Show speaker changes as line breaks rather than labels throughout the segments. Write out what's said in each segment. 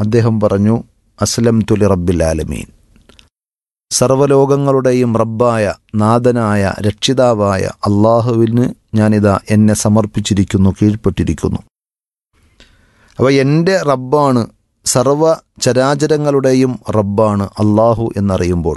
അദ്ദേഹം പറഞ്ഞു അസ്ലം തുലി റബ്ബിൽ ആലമീൻ സർവലോകങ്ങളുടെയും റബ്ബായ നാഥനായ രക്ഷിതാവായ അള്ളാഹുവിന് ഞാനിതാ എന്നെ സമർപ്പിച്ചിരിക്കുന്നു കീഴ്പ്പെട്ടിരിക്കുന്നു അപ്പോൾ എൻ്റെ റബ്ബാണ് സർവ ചരാചരങ്ങളുടെയും റബ്ബാണ് അള്ളാഹു എന്നറിയുമ്പോൾ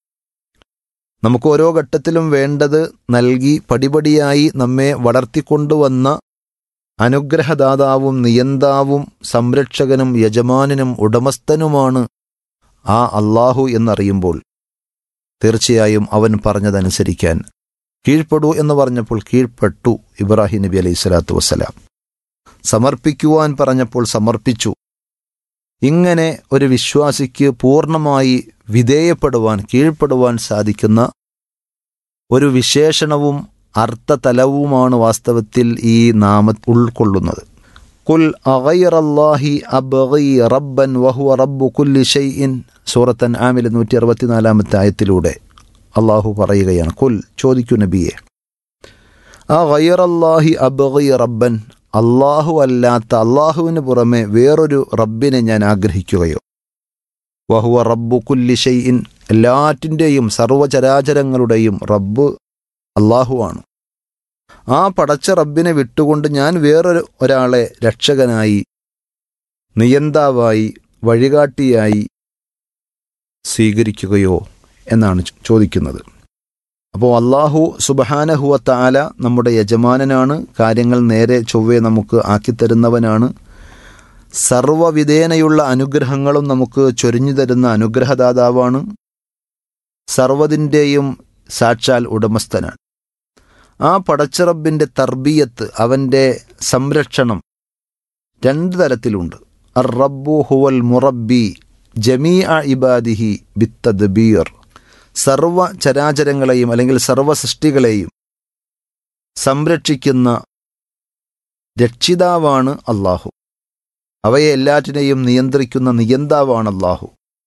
നമുക്ക് ഓരോ ഘട്ടത്തിലും വേണ്ടത് നൽകി പടിപടിയായി നമ്മെ വളർത്തിക്കൊണ്ടുവന്ന അനുഗ്രഹദാതാവും നിയന്താവും സംരക്ഷകനും യജമാനനും ഉടമസ്ഥനുമാണ് ആ അള്ളാഹു എന്നറിയുമ്പോൾ തീർച്ചയായും അവൻ പറഞ്ഞതനുസരിക്കാൻ കീഴ്പ്പെടൂ എന്ന് പറഞ്ഞപ്പോൾ കീഴ്പ്പെട്ടു ഇബ്രാഹിം നബി അലൈഹി സ്വലാത്തു വസ്സലാം സമർപ്പിക്കുവാൻ പറഞ്ഞപ്പോൾ സമർപ്പിച്ചു ഇങ്ങനെ ഒരു വിശ്വാസിക്ക് പൂർണ്ണമായി വിധേയപ്പെടുവാൻ കീഴ്പ്പെടുവാൻ സാധിക്കുന്ന ഒരു വിശേഷണവും അർത്ഥതലവുമാണ് വാസ്തവത്തിൽ ഈ നാമ ഉൾക്കൊള്ളുന്നത് കുൽ അഗൈറല്ലാഹി അബ്ഗി റബ്ബൻ വഹുവ റബ്ബു കുല്ലി ഷൈഇൻ സൂറത്തൻ ആമിൽ നൂറ്റി അറുപത്തിനാലാമത്തെ ആയത്തിലൂടെ അള്ളാഹു പറയുകയാണ് കുൽ ചോദിക്കൂ നബിയെ ആ ഗൈറല്ലാഹി അബ്ഗി റബ്ബൻ അള്ളാഹു അല്ലാത്ത അള്ളാഹുവിന് പുറമെ വേറൊരു റബ്ബിനെ ഞാൻ ആഗ്രഹിക്കുകയോ വഹുവ റബ്ബു കുല്ലി ഷൈഇൻ എല്ലാറ്റിൻ്റെയും സർവചരാചരങ്ങളുടെയും റബ്ബ് അള്ളാഹുവാണ് ആ പടച്ച റബ്ബിനെ വിട്ടുകൊണ്ട് ഞാൻ വേറൊരു ഒരാളെ രക്ഷകനായി നിയന്താവായി വഴികാട്ടിയായി സ്വീകരിക്കുകയോ എന്നാണ് ചോദിക്കുന്നത് അപ്പോൾ അള്ളാഹു സുബഹാനഹുവ താല നമ്മുടെ യജമാനനാണ് കാര്യങ്ങൾ നേരെ ചൊവ്വെ നമുക്ക് ആക്കിത്തരുന്നവനാണ് സർവവിധേനയുള്ള അനുഗ്രഹങ്ങളും നമുക്ക് ചൊരിഞ്ഞു തരുന്ന അനുഗ്രഹദാതാവാണ് സർവതിൻ്റെയും സാക്ഷാൽ ഉടമസ്ഥനാണ് ആ പടച്ചിറബിൻ്റെ തർബീയത്ത് അവൻ്റെ സംരക്ഷണം രണ്ട് തരത്തിലുണ്ട് അർ റബ്ബു ഹുവൽ മുറബി ജമീ അ ഇബാദിഹി ബിത്തദ്ബീർ സർവ ചരാചരങ്ങളെയും അല്ലെങ്കിൽ സർവ സൃഷ്ടികളെയും സംരക്ഷിക്കുന്ന രക്ഷിതാവാണ് അള്ളാഹു അവയെ എല്ലാറ്റിനെയും നിയന്ത്രിക്കുന്ന നിയന്താവാണ് അള്ളാഹു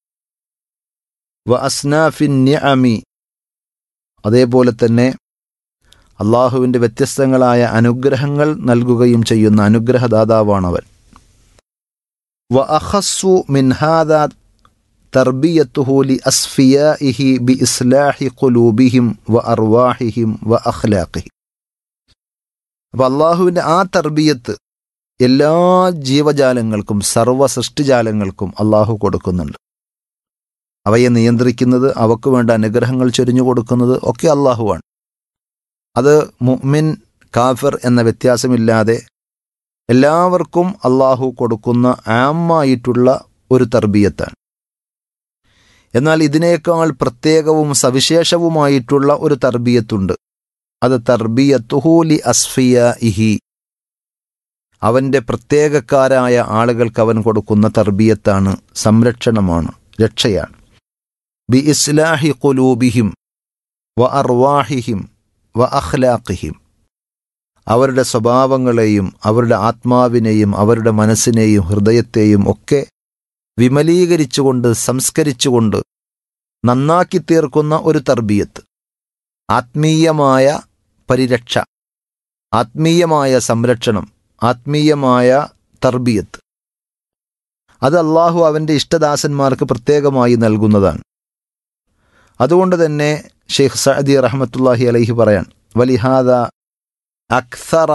വ അസ്നാഫിൻ നിഅമി അതേപോലെ തന്നെ അള്ളാഹുവിൻ്റെ വ്യത്യസ്തങ്ങളായ അനുഗ്രഹങ്ങൾ നൽകുകയും ചെയ്യുന്ന അനുഗ്രഹദാതാവാണവൻ വ അഹസ്സു മിൻഹാദ തർബിയത്തുഹു ലി അസ്ഫിയാഇഹി ബി ഇസ്ലാഹി ഖുലൂബിഹിം വ അർവാഹിഹിം വ അഖ്ലാഖിഹിം അപ്പോൾ അള്ളാഹുവിൻ്റെ ആ തർബിയത്ത് എല്ലാ ജീവജാലങ്ങൾക്കും സർവ്വ സൃഷ്ടിജാലങ്ങൾക്കും അള്ളാഹു കൊടുക്കുന്നുണ്ട് അവയെ നിയന്ത്രിക്കുന്നത് അവക്ക് വേണ്ട അനുഗ്രഹങ്ങൾ ചൊരിഞ്ഞു കൊടുക്കുന്നത് ഒക്കെ അള്ളാഹുവാണ് അത് മുഅ്മിൻ കാഫിർ എന്ന വ്യത്യാസമില്ലാതെ എല്ലാവർക്കും അള്ളാഹു കൊടുക്കുന്ന ആമായിട്ടുള്ള ഒരു തർബീയത്താണ് എന്നാൽ ഇതിനേക്കാൾ പ്രത്യേകവും സവിശേഷവുമായിട്ടുള്ള ഒരു തർബീയത്തുണ്ട് അത് തർബീയത്തുഹൂലി അസ്ഫിയ ഇഹി അവൻ്റെ പ്രത്യേകക്കാരായ ആളുകൾക്ക് അവൻ കൊടുക്കുന്ന തർബീയത്താണ് സംരക്ഷണമാണ് രക്ഷയാണ് ബി ഇസ്ലാഹി കുലൂബിഹിം വ അർവാഹിഹിം വ അഖ്ലാഖിഹിം അവരുടെ സ്വഭാവങ്ങളെയും അവരുടെ ആത്മാവിനെയും അവരുടെ മനസ്സിനെയും ഹൃദയത്തെയും ഒക്കെ വിമലീകരിച്ചുകൊണ്ട് സംസ്കരിച്ചുകൊണ്ട് നന്നാക്കി തീർക്കുന്ന ഒരു തർബീയത്ത് ആത്മീയമായ പരിരക്ഷ ആത്മീയമായ സംരക്ഷണം ആത്മീയമായ തർബീയത്ത് അത് അള്ളാഹു അവൻ്റെ ഇഷ്ടദാസന്മാർക്ക് പ്രത്യേകമായി നൽകുന്നതാണ് അതുകൊണ്ട് തന്നെ ഷെയ്ഖ് സഅദി റഹ്മത്തുല്ലാഹി അലൈഹി പറയാൻ വലിഹാദ അക്സറ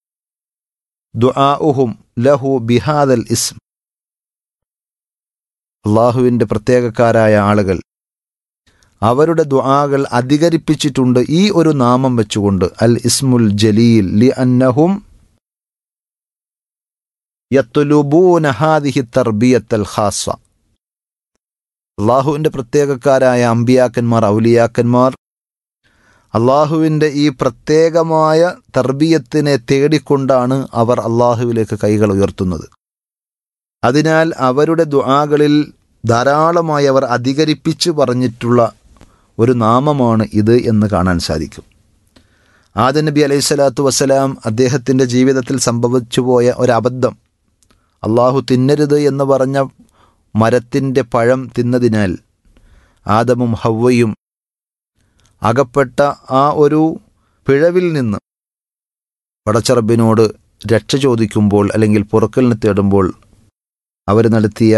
ദുആഉഹും ലഹു ബിഹാദൽ ഇസ്ം അള്ളാഹുവിൻ്റെ പ്രത്യേകക്കാരായ ആളുകൾ അവരുടെ ദുആകൾ അധികരിപ്പിച്ചിട്ടുണ്ട് ഈ ഒരു നാമം വെച്ചുകൊണ്ട് അൽ ഇസ്മുൽ ജലീൽ ലി അന്നഹും യത്തുലുബൂന ഹാദിഹി തർബിയത്തൽ ഖാസ അള്ളാഹുവിൻ്റെ പ്രത്യേകക്കാരായ അമ്പിയാക്കന്മാർ ഔലിയാക്കന്മാർ അള്ളാഹുവിൻ്റെ ഈ പ്രത്യേകമായ തർബീയത്തിനെ തേടിക്കൊണ്ടാണ് അവർ അള്ളാഹുവിലേക്ക് കൈകൾ ഉയർത്തുന്നത് അതിനാൽ അവരുടെ ദുആകളിൽ ധാരാളമായി അവർ അധികരിപ്പിച്ച് പറഞ്ഞിട്ടുള്ള ഒരു നാമമാണ് ഇത് എന്ന് കാണാൻ സാധിക്കും ആദ നബി അലൈഹി സ്വലാത്തു വസ്സലാം അദ്ദേഹത്തിൻ്റെ ജീവിതത്തിൽ സംഭവിച്ചു പോയ ഒരു അബദ്ധം അള്ളാഹു തിന്നരുത് എന്ന് പറഞ്ഞ മരത്തിൻ്റെ പഴം തിന്നതിനാൽ ആദമും ഹവ്വയും അകപ്പെട്ട ആ ഒരു പിഴവിൽ നിന്ന് പടച്ചറബിനോട് രക്ഷ ചോദിക്കുമ്പോൾ അല്ലെങ്കിൽ പുറക്കലിന് തേടുമ്പോൾ അവർ നടത്തിയ